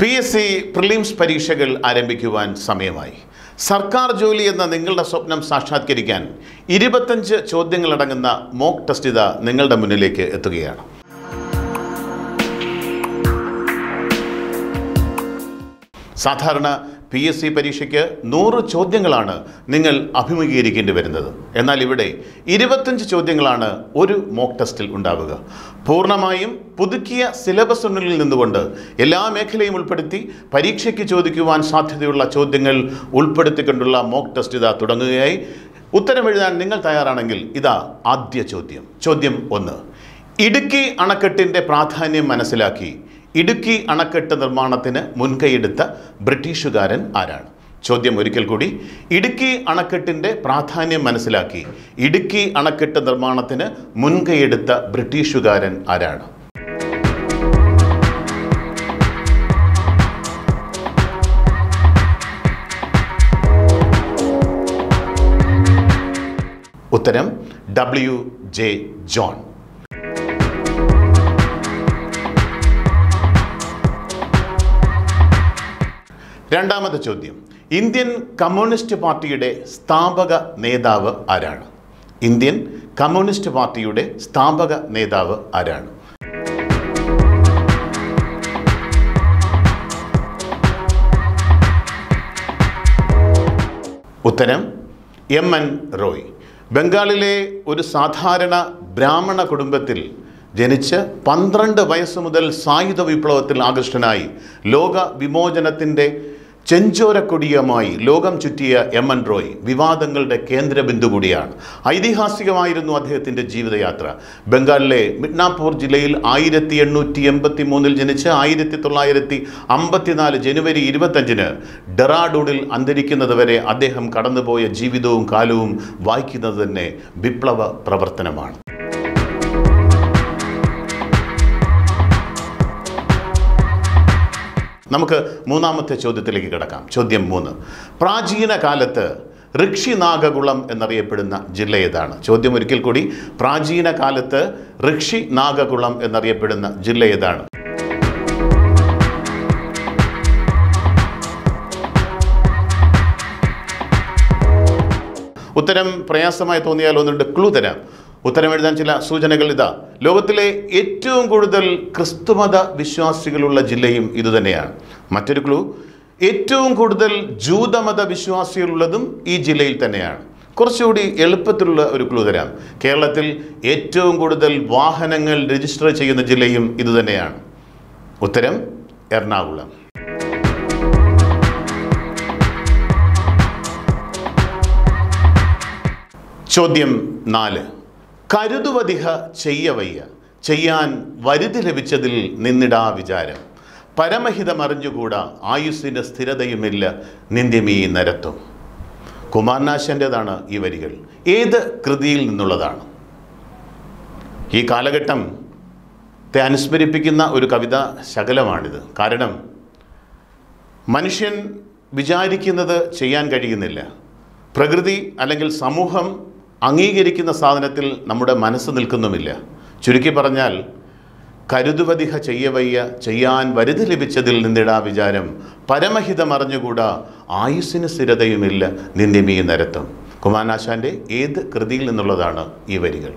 P S C prelims പരീക്ഷകൾ ആരംഭിക്കുവാൻ സമയമായി സർക്കാർ ജോലി എന്ന നിങ്ങളുടെ സ്വപ്നം സാക്ഷാത്കരിക്കാൻ ഇരുപത്തഞ്ച് ചോദ്യങ്ങളടങ്ങുന്ന മോക്ക് ടെസ്റ്റ് ഇതാ നിങ്ങളുടെ മുന്നിലേക്ക് എത്തുകയാണ് സാധാരണ പി എസ് സി പരീക്ഷയ്ക്ക് നൂറ് ചോദ്യങ്ങളാണ് നിങ്ങൾ അഭിമുഖീകരിക്കേണ്ടി വരുന്നത് എന്നാൽ ഇവിടെ ഇരുപത്തഞ്ച് ചോദ്യങ്ങളാണ് ഒരു മോക്ക് ടെസ്റ്റിൽ ഉണ്ടാവുക പൂർണ്ണമായും പുതുക്കിയ സിലബസിനുള്ളിൽ നിന്നുകൊണ്ട് എല്ലാ മേഖലയും ഉൾപ്പെടുത്തി പരീക്ഷയ്ക്ക് ചോദിക്കുവാൻ സാധ്യതയുള്ള ചോദ്യങ്ങൾ ഉൾപ്പെടുത്തിക്കൊണ്ടുള്ള മോക്ക് ടെസ്റ്റ് ഇതാ തുടങ്ങുകയായി ഉത്തരം എഴുതാൻ നിങ്ങൾ തയ്യാറാണെങ്കിൽ ഇതാ ആദ്യ ചോദ്യം ചോദ്യം ഒന്ന് ഇടുക്കി അണക്കെട്ടിൻ്റെ പ്രാധാന്യം മനസ്സിലാക്കി ഇടുക്കി അണക്കെട്ട് നിർമ്മാണത്തിന് മുൻകൈയെടുത്ത ബ്രിട്ടീഷുകാരൻ ആരാണ് ചോദ്യം ഒരിക്കൽ കൂടി ഇടുക്കി അണക്കെട്ടിൻ്റെ പ്രാധാന്യം മനസ്സിലാക്കി ഇടുക്കി അണക്കെട്ട് നിർമ്മാണത്തിന് മുൻകൈയെടുത്ത ബ്രിട്ടീഷുകാരൻ ആരാണ് ഉത്തരം ഡബ്ല്യു ജെ ജോൺ രണ്ടാമത്തെ ചോദ്യം ഇന്ത്യൻ കമ്മ്യൂണിസ്റ്റ് പാർട്ടിയുടെ സ്ഥാപക നേതാവ് ആരാണ് ഇന്ത്യൻ കമ്മ്യൂണിസ്റ്റ് പാർട്ടിയുടെ സ്ഥാപക നേതാവ് ആരാണ് ഉത്തരം എം എൻ റോയ് ബംഗാളിലെ ഒരു സാധാരണ ബ്രാഹ്മണ കുടുംബത്തിൽ ജനിച്ച് പന്ത്രണ്ട് വയസ്സ് മുതൽ സായുധ വിപ്ലവത്തിൽ ആകൃഷ്ടനായി ലോക വിമോചനത്തിൻ്റെ ചെഞ്ചോരക്കൊടിയുമായി ലോകം ചുറ്റിയ എം എൻ റോയ് വിവാദങ്ങളുടെ കേന്ദ്രബിന്ദു കൂടിയാണ് ഐതിഹാസികമായിരുന്നു അദ്ദേഹത്തിൻ്റെ ജീവിതയാത്ര ബംഗാളിലെ മിഡ്നാപൂർ ജില്ലയിൽ ആയിരത്തി എണ്ണൂറ്റി എൺപത്തി മൂന്നിൽ ജനിച്ച് ആയിരത്തി തൊള്ളായിരത്തി അമ്പത്തിനാല് ജനുവരി ഇരുപത്തഞ്ചിന് ഡെറാഡൂണിൽ അന്തരിക്കുന്നതുവരെ അദ്ദേഹം കടന്നുപോയ ജീവിതവും കാലവും വായിക്കുന്നത് തന്നെ വിപ്ലവ പ്രവർത്തനമാണ് നമുക്ക് മൂന്നാമത്തെ ചോദ്യത്തിലേക്ക് കിടക്കാം ചോദ്യം മൂന്ന് പ്രാചീന കാലത്ത് ഋഷിനാഗകുളം എന്നറിയപ്പെടുന്ന ജില്ല ഏതാണ് ചോദ്യം ഒരിക്കൽ കൂടി പ്രാചീന കാലത്ത് ഋഷിനാഗകുളം എന്നറിയപ്പെടുന്ന ജില്ല ഏതാണ് ഉത്തരം പ്രയാസമായി തോന്നിയാൽ ഒന്നുണ്ട് ക്ലൂ തരാം ഉത്തരം എഴുതാൻ ചില സൂചനകൾ ഇതാ ലോകത്തിലെ ഏറ്റവും കൂടുതൽ ക്രിസ്തുമത വിശ്വാസികളുള്ള ജില്ലയും ഇതുതന്നെയാണ് മറ്റൊരു ക്ലൂ ഏറ്റവും കൂടുതൽ ജൂതമത വിശ്വാസികളുള്ളതും ഈ ജില്ലയിൽ തന്നെയാണ് കുറച്ചുകൂടി എളുപ്പത്തിലുള്ള ഒരു ക്ലൂ തരാം കേരളത്തിൽ ഏറ്റവും കൂടുതൽ വാഹനങ്ങൾ രജിസ്റ്റർ ചെയ്യുന്ന ജില്ലയും ഇതുതന്നെയാണ് ഉത്തരം എറണാകുളം ചോദ്യം നാല് കരുതുവതിഹ ചെയ്യവയ്യ ചെയ്യാൻ വരുതി ലഭിച്ചതിൽ നിന്നിടാ വിചാരം പരമഹിതമറിഞ്ഞുകൂടാ ആയുസ്സിന് സ്ഥിരതയുമില്ല നിന്ദ്യമീ നരത്വം കുമാരനാശൻ്റെതാണ് ഈ വരികൾ ഏത് കൃതിയിൽ നിന്നുള്ളതാണ് ഈ കാലഘട്ടം ത്തെ അനുസ്മരിപ്പിക്കുന്ന ഒരു കവിത ശകലമാണിത് കാരണം മനുഷ്യൻ വിചാരിക്കുന്നത് ചെയ്യാൻ കഴിയുന്നില്ല പ്രകൃതി അല്ലെങ്കിൽ സമൂഹം അംഗീകരിക്കുന്ന സാധനത്തിൽ നമ്മുടെ മനസ്സ് നിൽക്കുന്നുമില്ല ചുരുക്കി പറഞ്ഞാൽ കരുതുവതിഹ ചെയ്യവയ്യ ചെയ്യാൻ വരുതി ലഭിച്ചതിൽ നിന്നിടാ വിചാരം പരമഹിതമറിഞ്ഞുകൂടാ ആയുസ്സിന് സ്ഥിരതയുമില്ല നിന്ദ്യമീ നരത്വം കുമാരനാശാൻ്റെ ഏത് കൃതിയിൽ നിന്നുള്ളതാണ് ഈ വരികൾ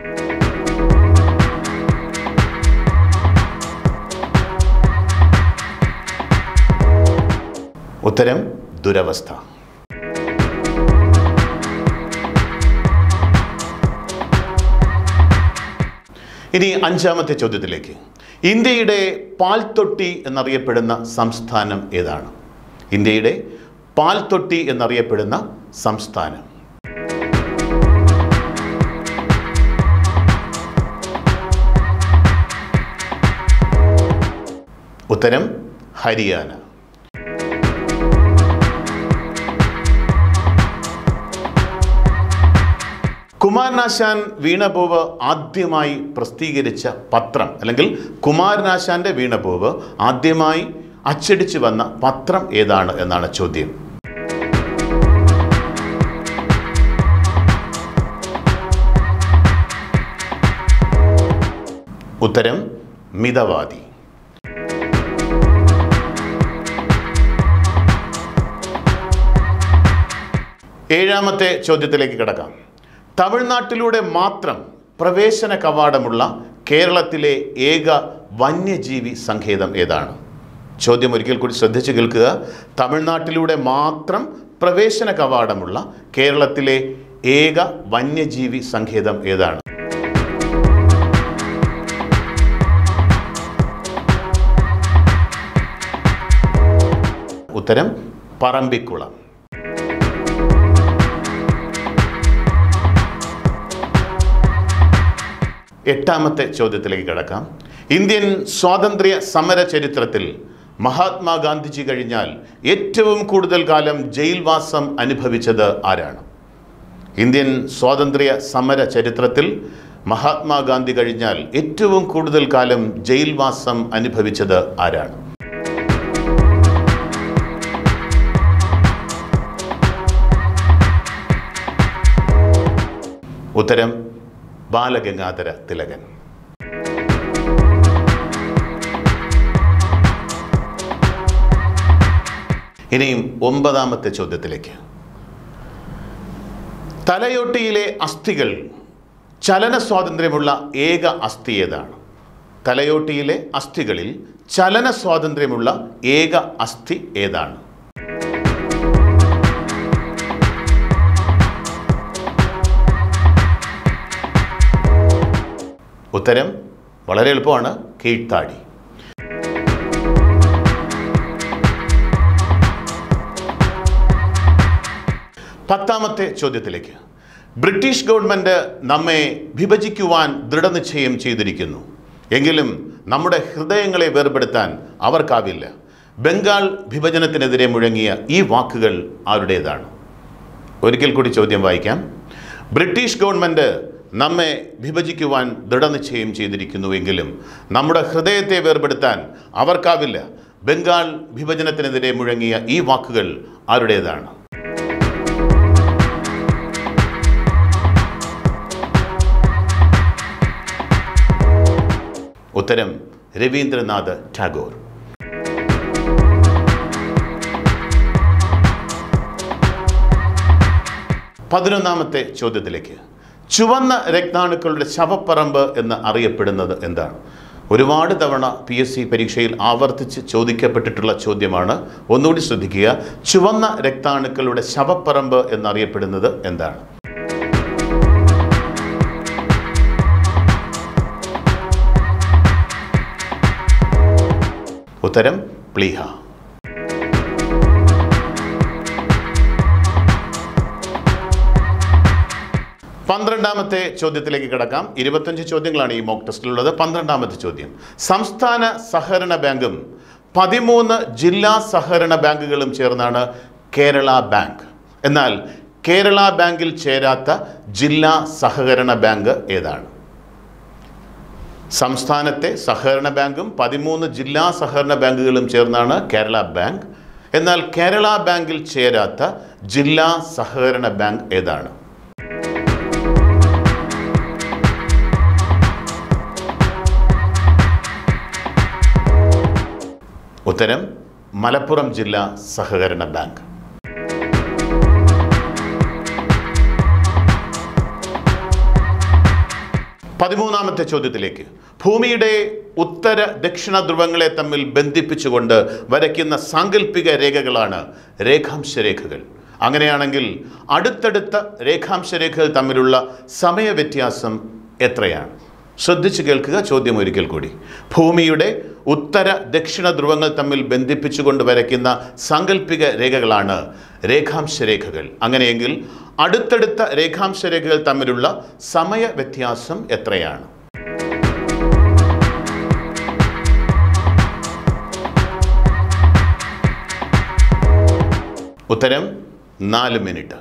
ഉത്തരം ദുരവസ്ഥ ഇനി അഞ്ചാമത്തെ ചോദ്യത്തിലേക്ക് ഇന്ത്യയുടെ പാൽത്തൊട്ടി എന്നറിയപ്പെടുന്ന സംസ്ഥാനം ഏതാണ് ഇന്ത്യയുടെ പാൽത്തൊട്ടി എന്നറിയപ്പെടുന്ന സംസ്ഥാനം ഉത്തരം ഹരിയാന കുമാരനാശാൻ വീണപൂവ് ആദ്യമായി പ്രസിദ്ധീകരിച്ച പത്രം അല്ലെങ്കിൽ കുമാരനാശാന്റെ വീണപൂവ് ആദ്യമായി അച്ചടിച്ചു വന്ന പത്രം ഏതാണ് എന്നാണ് ചോദ്യം ഉത്തരം മിതവാദി ഏഴാമത്തെ ചോദ്യത്തിലേക്ക് കിടക്കാം തമിഴ്നാട്ടിലൂടെ മാത്രം പ്രവേശന കവാടമുള്ള കേരളത്തിലെ ഏക വന്യജീവി സങ്കേതം ഏതാണ് ചോദ്യം ഒരിക്കൽ കൂടി ശ്രദ്ധിച്ചു കേൾക്കുക തമിഴ്നാട്ടിലൂടെ മാത്രം പ്രവേശന കവാടമുള്ള കേരളത്തിലെ ഏക വന്യജീവി സങ്കേതം ഏതാണ് ഉത്തരം പറമ്പിക്കുളം എട്ടാമത്തെ ചോദ്യത്തിലേക്ക് കിടക്കാം ഇന്ത്യൻ സ്വാതന്ത്ര്യ സമര ചരിത്രത്തിൽ മഹാത്മാഗാന്ധിജി കഴിഞ്ഞാൽ ഏറ്റവും കൂടുതൽ കാലം ജയിൽവാസം അനുഭവിച്ചത് ആരാണ് ഇന്ത്യൻ സ്വാതന്ത്ര്യ സമര ചരിത്രത്തിൽ മഹാത്മാഗാന്ധി കഴിഞ്ഞാൽ ഏറ്റവും കൂടുതൽ കാലം ജയിൽവാസം അനുഭവിച്ചത് ആരാണ് ഉത്തരം ബാലഗംഗാധര തിലകൻ ഇനിയും ഒമ്പതാമത്തെ ചോദ്യത്തിലേക്ക് തലയോട്ടിയിലെ അസ്ഥികൾ ചലന സ്വാതന്ത്ര്യമുള്ള ഏക അസ്ഥി ഏതാണ് തലയോട്ടിയിലെ അസ്ഥികളിൽ ചലന സ്വാതന്ത്ര്യമുള്ള ഏക അസ്ഥി ഏതാണ് ഉത്തരം വളരെ എളുപ്പമാണ് കീഴ്ത്താടി പത്താമത്തെ ചോദ്യത്തിലേക്ക് ബ്രിട്ടീഷ് ഗവൺമെൻറ് നമ്മെ വിഭജിക്കുവാൻ ദൃഢനിശ്ചയം ചെയ്തിരിക്കുന്നു എങ്കിലും നമ്മുടെ ഹൃദയങ്ങളെ വേർപെടുത്താൻ അവർക്കാവില്ല ബംഗാൾ വിഭജനത്തിനെതിരെ മുഴങ്ങിയ ഈ വാക്കുകൾ ആരുടേതാണ് ഒരിക്കൽ കൂടി ചോദ്യം വായിക്കാം ബ്രിട്ടീഷ് ഗവൺമെൻറ് നമ്മെ വിഭജിക്കുവാൻ ദൃഢനിശ്ചയം ചെയ്തിരിക്കുന്നുവെങ്കിലും നമ്മുടെ ഹൃദയത്തെ വേർപെടുത്താൻ അവർക്കാവില്ല ബംഗാൾ വിഭജനത്തിനെതിരെ മുഴങ്ങിയ ഈ വാക്കുകൾ ആരുടേതാണ് ഉത്തരം രവീന്ദ്രനാഥ് ടാഗോർ പതിനൊന്നാമത്തെ ചോദ്യത്തിലേക്ക് ചുവന്ന രക്താണുക്കളുടെ ശവപ്പറമ്പ് എന്ന് അറിയപ്പെടുന്നത് എന്താണ് ഒരുപാട് തവണ പി എസ് സി പരീക്ഷയിൽ ആവർത്തിച്ച് ചോദിക്കപ്പെട്ടിട്ടുള്ള ചോദ്യമാണ് ഒന്നുകൂടി ശ്രദ്ധിക്കുക ചുവന്ന രക്താണുക്കളുടെ ശവപ്പറമ്പ് എന്നറിയപ്പെടുന്നത് എന്താണ് ഉത്തരം പ്ലീഹ പന്ത്രണ്ടാമത്തെ ചോദ്യത്തിലേക്ക് കിടക്കാം ഇരുപത്തഞ്ച് ചോദ്യങ്ങളാണ് ഈ മോക്ക് ടെസ്റ്റിലുള്ളത് പന്ത്രണ്ടാമത്തെ ചോദ്യം സംസ്ഥാന സഹകരണ ബാങ്കും പതിമൂന്ന് ജില്ലാ സഹകരണ ബാങ്കുകളും ചേർന്നാണ് കേരള ബാങ്ക് എന്നാൽ കേരള ബാങ്കിൽ ചേരാത്ത ജില്ലാ സഹകരണ ബാങ്ക് ഏതാണ് സംസ്ഥാനത്തെ സഹകരണ ബാങ്കും പതിമൂന്ന് ജില്ലാ സഹകരണ ബാങ്കുകളും ചേർന്നാണ് കേരള ബാങ്ക് എന്നാൽ കേരള ബാങ്കിൽ ചേരാത്ത ജില്ലാ സഹകരണ ബാങ്ക് ഏതാണ് ഉത്തരം മലപ്പുറം ജില്ലാ സഹകരണ ബാങ്ക് പതിമൂന്നാമത്തെ ചോദ്യത്തിലേക്ക് ഭൂമിയുടെ ഉത്തര ദക്ഷിണ ധ്രുവങ്ങളെ തമ്മിൽ ബന്ധിപ്പിച്ചുകൊണ്ട് വരയ്ക്കുന്ന സാങ്കല്പിക രേഖകളാണ് രേഖാംശ രേഖകൾ അങ്ങനെയാണെങ്കിൽ അടുത്തടുത്ത രേഖാംശ രേഖകൾ തമ്മിലുള്ള സമയവ്യത്യാസം എത്രയാണ് ശ്രദ്ധിച്ചു കേൾക്കുക ചോദ്യം ഒരിക്കൽ കൂടി ഭൂമിയുടെ ഉത്തര ദക്ഷിണ ധ്രുവങ്ങൾ തമ്മിൽ ബന്ധിപ്പിച്ചുകൊണ്ട് വരയ്ക്കുന്ന സാങ്കല്പിക രേഖകളാണ് രേഖാംശ രേഖകൾ അങ്ങനെയെങ്കിൽ അടുത്തടുത്ത രേഖാംശ രേഖകൾ തമ്മിലുള്ള സമയ വ്യത്യാസം എത്രയാണ് ഉത്തരം നാല് മിനിറ്റ്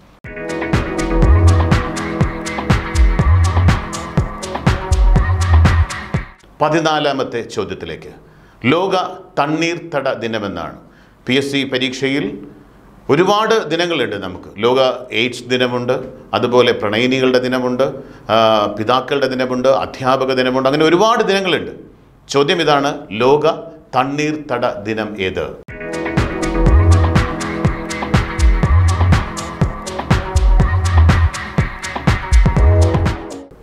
പതിനാലാമത്തെ ചോദ്യത്തിലേക്ക് ലോക തണ്ണീർത്തട ദിനമെന്നാണ് പി എസ് സി പരീക്ഷയിൽ ഒരുപാട് ദിനങ്ങളുണ്ട് നമുക്ക് ലോക എയ്ഡ്സ് ദിനമുണ്ട് അതുപോലെ പ്രണയിനികളുടെ ദിനമുണ്ട് ആ, പിതാക്കളുടെ ദിനമുണ്ട് അധ്യാപക ദിനമുണ്ട് അങ്ങനെ ഒരുപാട് ദിനങ്ങളുണ്ട് ചോദ്യം ഇതാണ് ലോക തണ്ണീർത്തട ദിനം ഏത്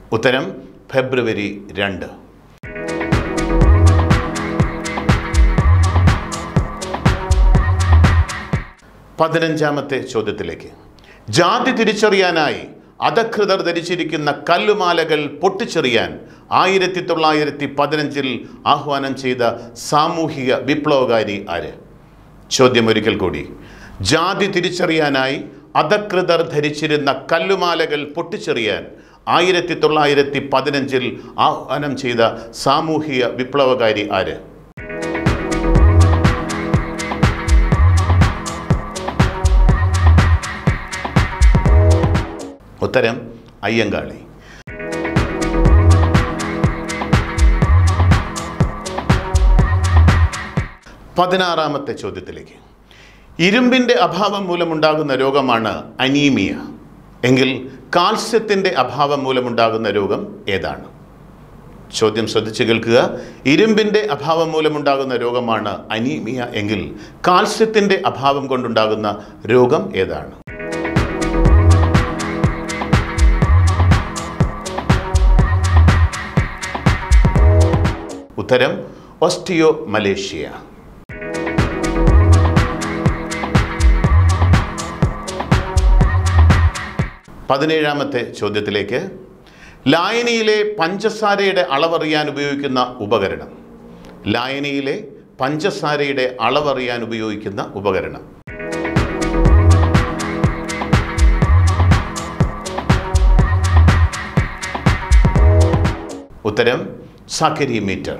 ഉത്തരം ഫെബ്രുവരി രണ്ട് പതിനഞ്ചാമത്തെ ചോദ്യത്തിലേക്ക് ജാതി തിരിച്ചറിയാനായി അധകൃതർ ധരിച്ചിരിക്കുന്ന കല്ലുമാലകൾ പൊട്ടിച്ചെറിയാൻ ആയിരത്തി തൊള്ളായിരത്തി പതിനഞ്ചിൽ ആഹ്വാനം ചെയ്ത സാമൂഹിക വിപ്ലവകാരി ആര് ചോദ്യം ഒരിക്കൽ കൂടി ജാതി തിരിച്ചറിയാനായി അധകൃതർ ധരിച്ചിരുന്ന കല്ലുമാലകൾ പൊട്ടിച്ചെറിയാൻ ആയിരത്തി തൊള്ളായിരത്തി പതിനഞ്ചിൽ ആഹ്വാനം ചെയ്ത സാമൂഹിക വിപ്ലവകാരി ആര് ഉത്തരം അയ്യങ്കാളി പതിനാറാമത്തെ ചോദ്യത്തിലേക്ക് ഇരുമ്പിൻ്റെ അഭാവം മൂലമുണ്ടാകുന്ന രോഗമാണ് അനീമിയ എങ്കിൽ കാൽസ്യത്തിൻ്റെ അഭാവം മൂലമുണ്ടാകുന്ന രോഗം ഏതാണ് ചോദ്യം ശ്രദ്ധിച്ചു കേൾക്കുക ഇരുമ്പിൻ്റെ അഭാവം മൂലമുണ്ടാകുന്ന രോഗമാണ് അനീമിയ എങ്കിൽ കാൽസ്യത്തിൻ്റെ അഭാവം കൊണ്ടുണ്ടാകുന്ന രോഗം ഏതാണ് ഉത്തരം ഒസ്റ്റിയോ മലേഷ്യ പതിനേഴാമത്തെ ചോദ്യത്തിലേക്ക് ലായനിയിലെ പഞ്ചസാരയുടെ അളവറിയാൻ ഉപയോഗിക്കുന്ന ഉപകരണം ലായനിയിലെ പഞ്ചസാരയുടെ അളവറിയാൻ ഉപയോഗിക്കുന്ന ഉപകരണം ഉത്തരം സാക്കരിമീറ്റർ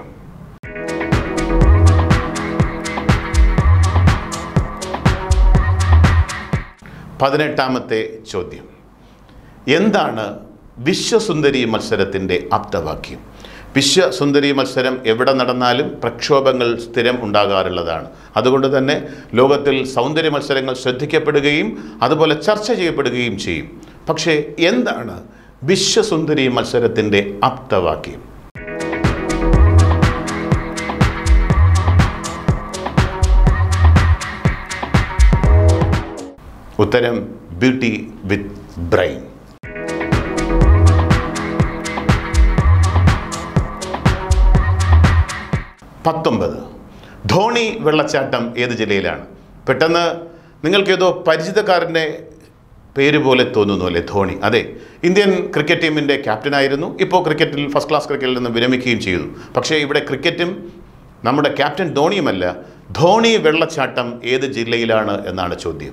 പതിനെട്ടാമത്തെ ചോദ്യം എന്താണ് വിശ്വസുന്ദരി മത്സരത്തിൻ്റെ ആപ്തവാക്യം വിശ്വസുന്ദരി മത്സരം എവിടെ നടന്നാലും പ്രക്ഷോഭങ്ങൾ സ്ഥിരം ഉണ്ടാകാറുള്ളതാണ് അതുകൊണ്ട് തന്നെ ലോകത്തിൽ സൗന്ദര്യ മത്സരങ്ങൾ ശ്രദ്ധിക്കപ്പെടുകയും അതുപോലെ ചർച്ച ചെയ്യപ്പെടുകയും ചെയ്യും പക്ഷേ എന്താണ് വിശ്വസുന്ദരി മത്സരത്തിൻ്റെ ആപ്തവാക്യം ഉത്തരം ബ്യൂട്ടി വിത്ത് ബ്രെയിൻ പത്തൊമ്പത് ധോണി വെള്ളച്ചാട്ടം ഏത് ജില്ലയിലാണ് പെട്ടെന്ന് നിങ്ങൾക്കേതോ പരിചിതക്കാരൻ്റെ പേര് പോലെ തോന്നുന്നു അല്ലേ ധോണി അതെ ഇന്ത്യൻ ക്രിക്കറ്റ് ടീമിൻ്റെ ക്യാപ്റ്റനായിരുന്നു ഇപ്പോൾ ക്രിക്കറ്റിൽ ഫസ്റ്റ് ക്ലാസ് ക്രിക്കറ്റിൽ നിന്ന് വിരമിക്കുകയും ചെയ്തു പക്ഷേ ഇവിടെ ക്രിക്കറ്റും നമ്മുടെ ക്യാപ്റ്റൻ ധോണിയുമല്ല ധോണി വെള്ളച്ചാട്ടം ഏത് ജില്ലയിലാണ് എന്നാണ് ചോദ്യം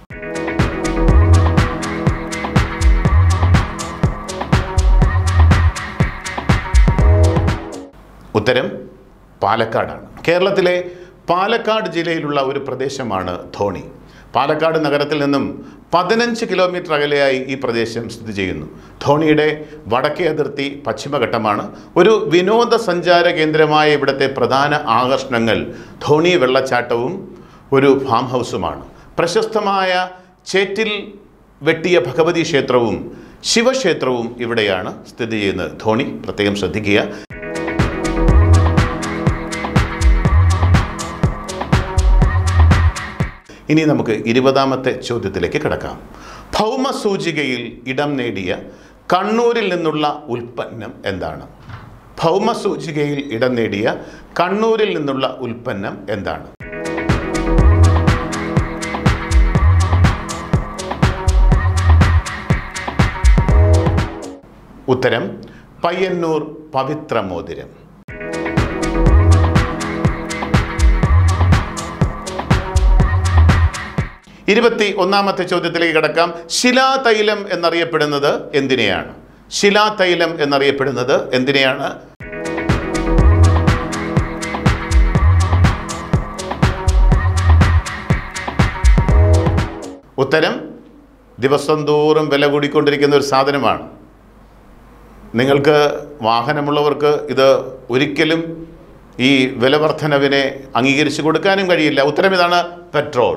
ഉത്തരം പാലക്കാടാണ് കേരളത്തിലെ പാലക്കാട് ജില്ലയിലുള്ള ഒരു പ്രദേശമാണ് ധോണി പാലക്കാട് നഗരത്തിൽ നിന്നും പതിനഞ്ച് കിലോമീറ്റർ അകലെയായി ഈ പ്രദേശം സ്ഥിതി ചെയ്യുന്നു ധോണിയുടെ വടക്കേ അതിർത്തി പശ്ചിമഘട്ടമാണ് ഒരു വിനോദസഞ്ചാര കേന്ദ്രമായ ഇവിടുത്തെ പ്രധാന ആകർഷണങ്ങൾ ധോണി വെള്ളച്ചാട്ടവും ഒരു ഫാം ഹൗസുമാണ് പ്രശസ്തമായ ചേറ്റിൽ വെട്ടിയ ഭഗവതി ക്ഷേത്രവും ശിവക്ഷേത്രവും ഇവിടെയാണ് സ്ഥിതി ചെയ്യുന്നത് ധോണി പ്രത്യേകം ശ്രദ്ധിക്കുക ഇനി നമുക്ക് ഇരുപതാമത്തെ ചോദ്യത്തിലേക്ക് കിടക്കാം ഭൗമസൂചികയിൽ ഇടം നേടിയ കണ്ണൂരിൽ നിന്നുള്ള ഉൽപ്പന്നം എന്താണ് ഭൗമസൂചികയിൽ ഇടം നേടിയ കണ്ണൂരിൽ നിന്നുള്ള ഉൽപ്പന്നം എന്താണ് ഉത്തരം പയ്യന്നൂർ പവിത്ര മോതിരം ഇരുപത്തി ഒന്നാമത്തെ ചോദ്യത്തിലേക്ക് കിടക്കാം ശിലാതൈലം എന്നറിയപ്പെടുന്നത് എന്തിനെയാണ് ശിലാതൈലം എന്നറിയപ്പെടുന്നത് എന്തിനെയാണ് ഉത്തരം ദിവസം തോറും വില കൂടിക്കൊണ്ടിരിക്കുന്ന ഒരു സാധനമാണ് നിങ്ങൾക്ക് വാഹനമുള്ളവർക്ക് ഇത് ഒരിക്കലും ഈ വില വർധനവിനെ അംഗീകരിച്ചു കൊടുക്കാനും കഴിയില്ല ഉത്തരം ഇതാണ് പെട്രോൾ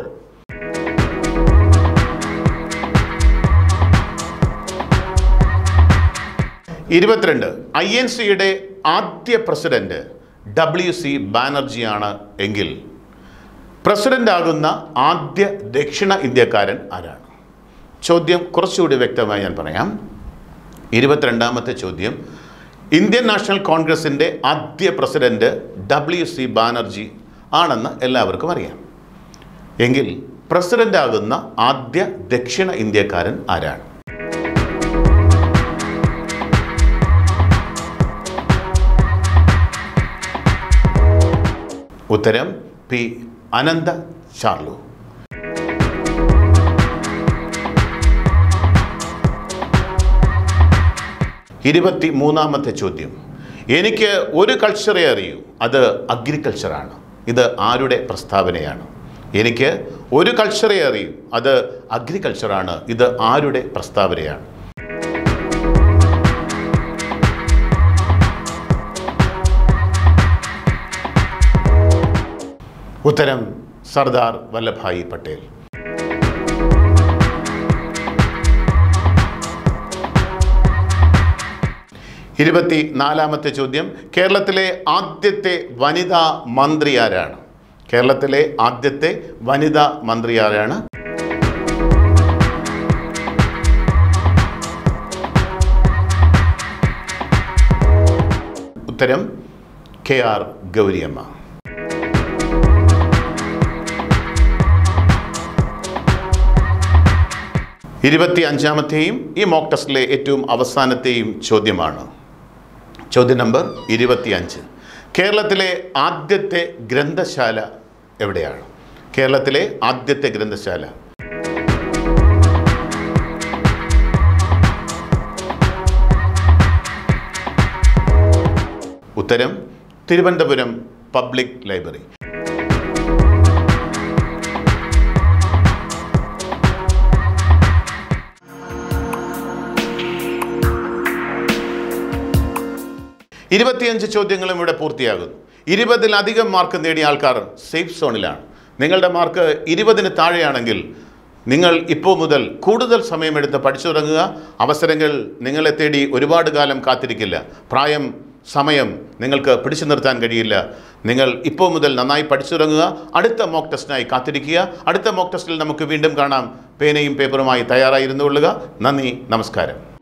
ഇരുപത്തിരണ്ട് ഐ എൻ സിയുടെ ആദ്യ പ്രസിഡന്റ് ഡബ്ല്യു സി ബാനർജിയാണ് എങ്കിൽ പ്രസിഡന്റ് ആകുന്ന ആദ്യ ദക്ഷിണ ഇന്ത്യക്കാരൻ ആരാണ് ചോദ്യം കുറച്ചുകൂടി വ്യക്തമായി ഞാൻ പറയാം ഇരുപത്തിരണ്ടാമത്തെ ചോദ്യം ഇന്ത്യൻ നാഷണൽ കോൺഗ്രസിൻ്റെ ആദ്യ പ്രസിഡന്റ് ഡബ്ല്യു സി ബാനർജി ആണെന്ന് എല്ലാവർക്കും അറിയാം എങ്കിൽ പ്രസിഡന്റ് ആകുന്ന ആദ്യ ദക്ഷിണ ഇന്ത്യക്കാരൻ ആരാണ് ഉത്തരം പി അനന്ത ചാർലു ഇരുപത്തി മൂന്നാമത്തെ ചോദ്യം എനിക്ക് ഒരു കൾച്ചറേ അറിയൂ അത് അഗ്രികൾച്ചറാണ് ഇത് ആരുടെ പ്രസ്താവനയാണ് എനിക്ക് ഒരു കൾച്ചറേ അറിയൂ അത് അഗ്രികൾച്ചറാണ് ഇത് ആരുടെ പ്രസ്താവനയാണ് ഉത്തരം സർദാർ വല്ലഭായി പട്ടേൽ ഇരുപത്തി നാലാമത്തെ ചോദ്യം കേരളത്തിലെ ആദ്യത്തെ വനിതാ മന്ത്രി ആരാണ് കേരളത്തിലെ ആദ്യത്തെ വനിതാ മന്ത്രി ആരാണ് ഉത്തരം കെ ആർ ഗൗരിയമ്മ ഇരുപത്തി അഞ്ചാമത്തെയും ഈ മോക്ക് ടെസ്റ്റിലെ ഏറ്റവും അവസാനത്തെയും ചോദ്യമാണ് ചോദ്യം നമ്പർ ഇരുപത്തിയഞ്ച് കേരളത്തിലെ ആദ്യത്തെ ഗ്രന്ഥശാല എവിടെയാണ് കേരളത്തിലെ ആദ്യത്തെ ഗ്രന്ഥശാല ഉത്തരം തിരുവനന്തപുരം പബ്ലിക് ലൈബ്രറി ഇരുപത്തിയഞ്ച് ചോദ്യങ്ങളും ഇവിടെ പൂർത്തിയാകുന്നു ഇരുപതിലധികം മാർക്ക് നേടിയ ആൾക്കാർ സേഫ് സോണിലാണ് നിങ്ങളുടെ മാർക്ക് ഇരുപതിന് താഴെയാണെങ്കിൽ നിങ്ങൾ ഇപ്പോൾ മുതൽ കൂടുതൽ സമയമെടുത്ത് പഠിച്ചു തുടങ്ങുക അവസരങ്ങൾ നിങ്ങളെ തേടി ഒരുപാട് കാലം കാത്തിരിക്കില്ല പ്രായം സമയം നിങ്ങൾക്ക് പിടിച്ചു നിർത്താൻ കഴിയില്ല നിങ്ങൾ ഇപ്പോൾ മുതൽ നന്നായി പഠിച്ചു തുടങ്ങുക അടുത്ത മോക്ക് ടെസ്റ്റിനായി കാത്തിരിക്കുക അടുത്ത മോക്ക് ടെസ്റ്റിൽ നമുക്ക് വീണ്ടും കാണാം പേനയും പേപ്പറുമായി തയ്യാറായിരുന്നു കൊള്ളുക നന്ദി നമസ്കാരം